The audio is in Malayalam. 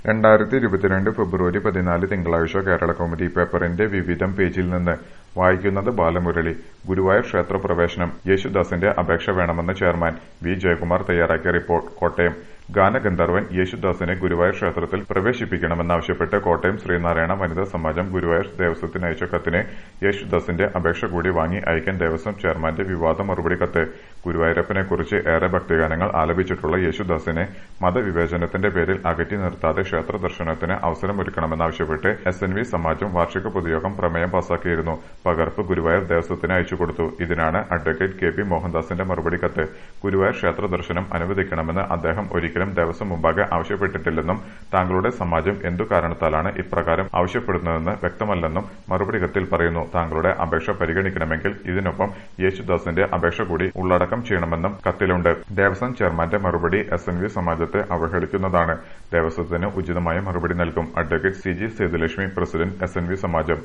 രണ്ടായിരത്തി ഇരുപത്തിരണ്ട് ഫെബ്രുവരി പതിനാല് തിങ്കളാഴ്ച കേരളകൗമുദി പേപ്പറിന്റെ വിവിധം പേജിൽ നിന്ന് വായിക്കുന്നത് ബാലമുരളി ഗുരുവായൂർ ക്ഷേത്രപ്രവേശനം യേശുദാസിന്റെ അപേക്ഷ വേണമെന്ന് ചെയർമാൻ വി ജയകുമാർ തയ്യാറാക്കിയ റിപ്പോർട്ട് കോട്ടയം ഗാനഗന്ധർവൻ യേശുദാസിനെ ഗുരുവായൂർ ക്ഷേത്രത്തിൽ പ്രവേശിപ്പിക്കണമെന്നാവശ്യപ്പെട്ട് കോട്ടയം ശ്രീനാരായണ വനിതാ സമാജം ഗുരുവായൂർ ദേവസ്വത്തിന് അയച്ച കത്തിന് യേശുദാസിന്റെ അപേക്ഷ കൂടി വാങ്ങി അയക്കാൻ ദേവസ്വം ചെയർമാന്റെ വിവാദ മറുപടി കത്ത് ഗുരുവായൂരപ്പനെക്കുറിച്ച് ഏറെ ഭക്തിഗാനങ്ങൾ ആലപിച്ചിട്ടുള്ള യേശുദാസിനെ മതവിവേചനത്തിന്റെ പേരിൽ അകറ്റി നിർത്താതെ ക്ഷേത്ര ദർശനത്തിന് അവസരമൊരുക്കണമെന്നാവശ്യപ്പെട്ട് എസ് എൻ വി സമാജം വാർഷിക പൊതുയോഗം പ്രമേയം പാസാക്കിയിരുന്നു പകർപ്പ് ഗുരുവായൂർ ദേവസ്വത്തിന് അയച്ചുകൊടുത്തു ഇതിനാണ് അഡ്വക്കേറ്റ് കെ പി മോഹൻദാസിന്റെ മറുപടി കത്ത് ഗുരുവായൂർ ക്ഷേത്ര ദർശനം അനുവദിക്കണമെന്ന് അദ്ദേഹം ഒരിക്കലും ദേവസ്വം മുമ്പാകെ ആവശ്യപ്പെട്ടിട്ടില്ലെന്നും താങ്കളുടെ സമാജം എന്തു കാരണത്താലാണ് ഇപ്രകാരം ആവശ്യപ്പെടുന്നതെന്ന് വ്യക്തമല്ലെന്നും മറുപടി കത്തിൽ പറയുന്നു താങ്കളുടെ അപേക്ഷ പരിഗണിക്കണമെങ്കിൽ ഇതിനൊപ്പം യേശുദാസിന്റെ അപേക്ഷ കൂടി ഉള്ളടക്കം ചെയ്യണമെന്നും കത്തിലുണ്ട് ദേവസ്വം ചെയർമാന്റെ മറുപടി എസ് എൻ വി സമാജത്തെ അവഹേളിക്കുന്നതാണ് ദേവസ്വത്തിന് ഉചിതമായ മറുപടി നൽകും advocate C G Sethulakshmi president S N V സമാജം